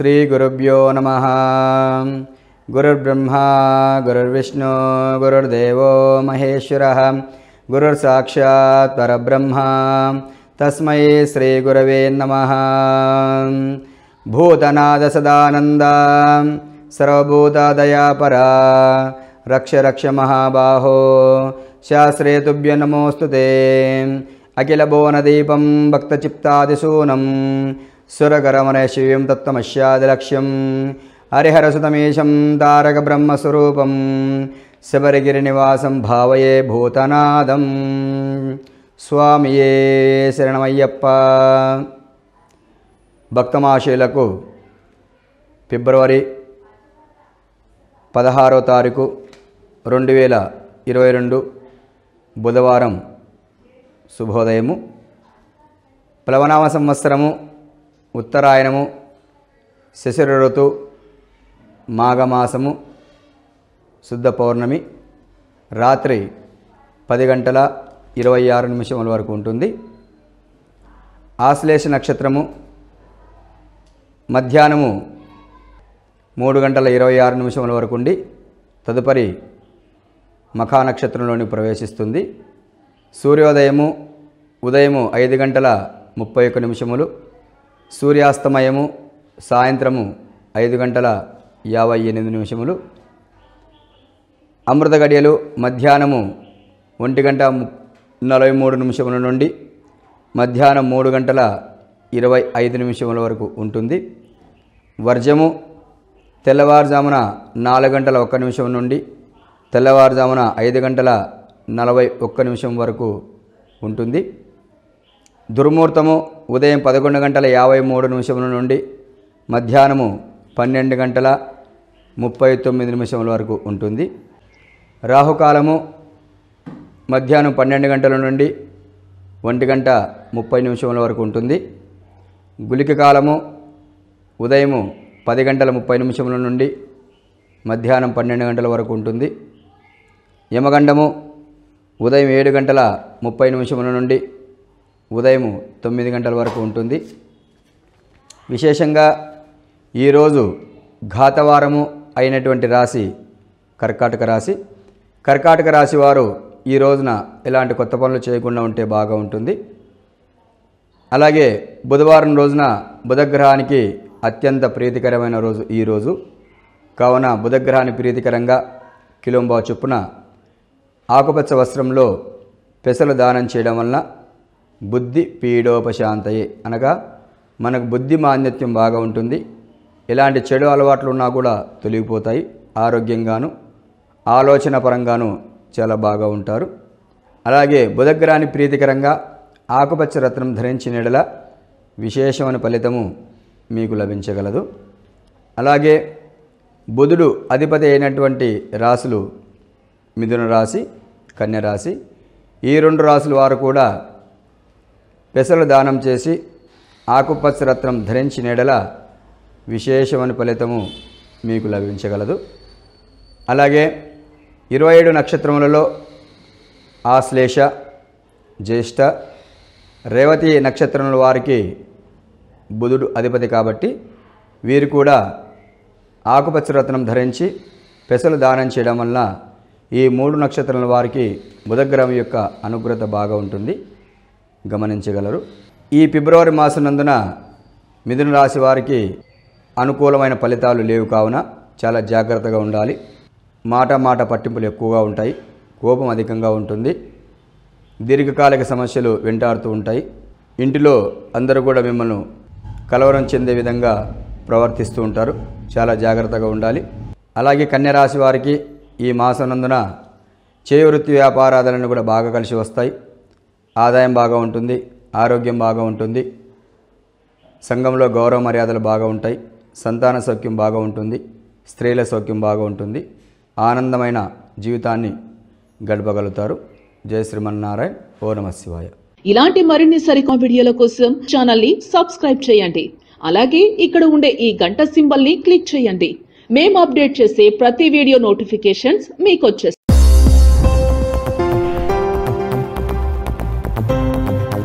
శ్రీగురుభ్యో నమ గురుర్బ్రహ్మా గురుర్విష్ణు గురుర్దేవో మహేశ్వర గురుర్సాక్షాత్ పరబ్రహ్మ తస్మై శ్రీగురవే నమ భూతనాద సదానంద సర్వభూతాదయాపరా రక్ష రక్ష మహాబాహో శాస్త్రే తుభ్య నమోऽस्तु ते అఖిలభువనదీపం భక్తచిత్తాదిశూనం సురగరమనశివ్యం తత్వమస్యాదిలక్ష్యం హరిహరసుతమేశం తారకబ్రహ్మస్వరూపం శబరిగిరినివాసం భావయే భూతనాదం స్వామియే శరణమయ్యప్ప భక్తమాశయులకు ఫిబ్రవరి పదహారో తారీఖు రెండు వేల ఇరవై రెండు బుధవారం శుభోదయము ప్లవనామ సంవత్సరము ఉత్తరాయణము శశిర ఋతు మాఘమాసము శుద్ధ పౌర్ణమి రాత్రి పది గంటల ఇరవై ఆరు నిమిషముల వరకు ఉంటుంది ఆశ్లేష నక్షత్రము మధ్యాహ్నము మూడు గంటల ఇరవై ఆరు నిమిషముల వరకు ఉండి తదుపరి మఖా నక్షత్రంలోని ప్రవేశిస్తుంది సూర్యోదయము ఉదయము ఐదు గంటల ముప్పై ఒక్క నిమిషములు సూర్యాస్తమయము సాయంత్రము ఐదు గంటల యాభై ఎనిమిది నిమిషములు అమృత గడియలు మధ్యాహ్నము ఒంటి గంట ము- నలభై మూడు నిమిషముల నుండి మధ్యాహ్నం మూడు గంటల ఇరవై ఐదు నిమిషముల వరకు ఉంటుంది వర్జము తెల్లవారుజామున నాలుగు గంటల ఒక్క నిమిషం నుండి తెల్లవారుజామున ఐదు గంటల నలభై ఒక్క నిమిషం వరకు ఉంటుంది దుర్ముహూర్తము ఉదయం పదకొండు గంటల యాభై మూడు నిమిషముల నుండి మధ్యాహ్నము పన్నెండు గంటల ముప్పై తొమ్మిది నిమిషముల వరకు ఉంటుంది రాహుకాలము మధ్యాహ్నం పన్నెండు గంటల నుండి ఒంటి గంట ముప్పై నిమిషముల వరకు ఉంటుంది గులిక కాలము ఉదయము పది గంటల ముప్పై నిమిషముల నుండి మధ్యాహ్నం పన్నెండు గంటల వరకు ఉంటుంది యమగండము ఉదయం ఏడు గంటల ముప్పై నిమిషముల నుండి ఉదయం తొమ్మిది గంటల వరకు ఉంటుంది విశేషంగా ఈరోజు ఘాతవారము అయినటువంటి రాశి కర్కాటక రాశి కర్కాటక రాశి వారు ఈ రోజున ఎలాంటి కొత్త పనులు చేయకుండా ఉంటే బాగా ఉంటుంది అలాగే బుధవారం రోజున బుధగ్రహానికి అత్యంత ప్రీతికరమైన రోజు ఈ రోజు కావున బుధగ్రహాన్ని ప్రీతికరంగా కిలోంబా చొప్పున ఆకుపచ్చ వస్త్రంలో పెసలు దానం చేయడం వలన బుద్ధి పీడోపశాంతయే అనగా మనకు బుద్ధి మాన్యత్యం బాగా ఉంటుంది ఎలాంటి చెడు అలవాట్లు ఉన్నా కూడా తొలగిపోతాయి ఆరోగ్యంగాను ఆలోచన పరంగాను చాలా బాగా ఉంటారు అలాగే బుధగ్రహాన్ని ప్రీతికరంగా ఆకుపచ్చ రత్నం ధరించిన ఎడల విశేషమైన ఫలితము మీకు లభించగలదు అలాగే బుధుడు అధిపతి అయినటువంటి రాశులు మిథున రాశి కన్య రాశి ఈ రెండు రాశుల వారు కూడా పెసలు దానం చేసి ఆకుపచ్చ రత్నం ధరించిన ఎడల విశేషమైన ఫలితము మీకు లభించగలదు అలాగే ఇరవై ఏడు నక్షత్రములలో ఆశ్లేష జ్యేష్ఠ రేవతి నక్షత్రముల వారికి బుధుడు అధిపతి కాబట్టి వీరు కూడా ఆకుపచ్చ రత్నం ధరించి పెసలు దానం చేయడం వలన ఈ మూడు నక్షత్రాల వారికి బుధగ్రహం యొక్క అనుగ్రత బాగా ఉంటుంది గమనించగలరు ఈ ఫిబ్రవరి మాసం నందున మిథున రాశి వారికి అనుకూలమైన ఫలితాలు లేవు కావున చాలా జాగ్రత్తగా ఉండాలి మాట మాట పట్టింపులు ఎక్కువగా ఉంటాయి కోపం అధికంగా ఉంటుంది దీర్ఘకాలిక సమస్యలు వెంటాడుతూ ఉంటాయి ఇంటిలో అందరూ కూడా మిమ్మల్ని కలవరం చెందే విధంగా ప్రవర్తిస్తూ ఉంటారు చాలా జాగ్రత్తగా ఉండాలి అలాగే కన్యరాశి వారికి ఈ మాసం నందున చేయ వృత్తి వ్యాపారాలను కూడా బాగా కలిసి వస్తాయి ఆదాయం బాగా ఉంటుంది ఆరోగ్యం బాగా ఉంటుంది సంఘంలో గౌరవ మర్యాదలు బాగా ఉంటాయి సంతాన సౌఖ్యం బాగా ఉంటుంది స్త్రీల సౌఖ్యం బాగా ఉంటుంది ఆనందమైన జీవితాన్ని గడపగలుగుతారు జయ శ్రీమన్నారాయణ ఓ నమ శివాయ ఇలాంటి మరిన్ని సరికొత్త వీడియోల కోసం ఛానల్ ని సబ్స్క్రైబ్ చేయండి అలాగే ఇక్కడ ఉండే ఈ గంట సింబల్ ని క్లిక్ చేయండి మేము అప్డేట్ చేసే ప్రతి వీడియో నోటిఫికేషన్స్ మీకు